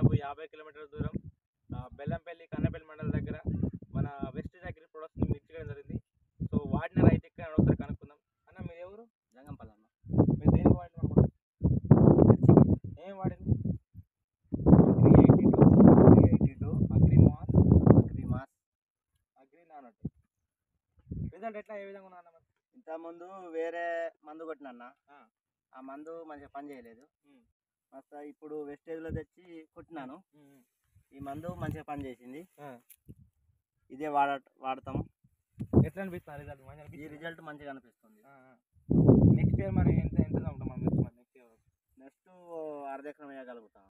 దాదాపు యాభై కిలోమీటర్ల దూరం ఆ, బెల్లంపల్లి కన్నపల్లి మండలం దగ్గర మన వెస్ట్ అగ్రి ప్రొడక్ట్స్ మిర్చి చేయడం జరిగింది సో వాడిన రైతు ఎక్కడ అని ఒకసారి కనుక్కుందాం అన్న మీరు ఎవరు జంగంపల్లి అన్న మీరు దేనికి వాడిన ఏం వాడింది agri eighty two agri eighty two agri mass agri mass agri నానట్ రిజల్ట్ ఎట్లా ఏ విధంగా ఉన్నా అన్న మరి ఇంతకుముందు వేరే మందు కొట్టిన అన్న ఆ. ఆ మందు మంచిగా పని చేయలేదు ఉమ్. మస్తు ఇప్పుడు వెస్టేజ్లో తెచ్చి కొట్టినాను ఈ మందు మంచిగా పని చేసింది ఆ. ఇదే వాడ వాడతాం ఎట్లా అనిపిస్తుంది రిజల్ట్ మంచిగా ఈ అనిపిస్తుందా? రిజల్ట్ మంచిగా అనిపిస్తుంది ఆ, ఆ. నెక్స్ట్ ఇయర్ మరి ఎంత ఎంత ఉంటాం మనం నెక్స్ట్ మరి నెక్స్ట్ ఇయర్ నెక్స్ట్ అర్ధ ఎకరం వేయగలుగుతాం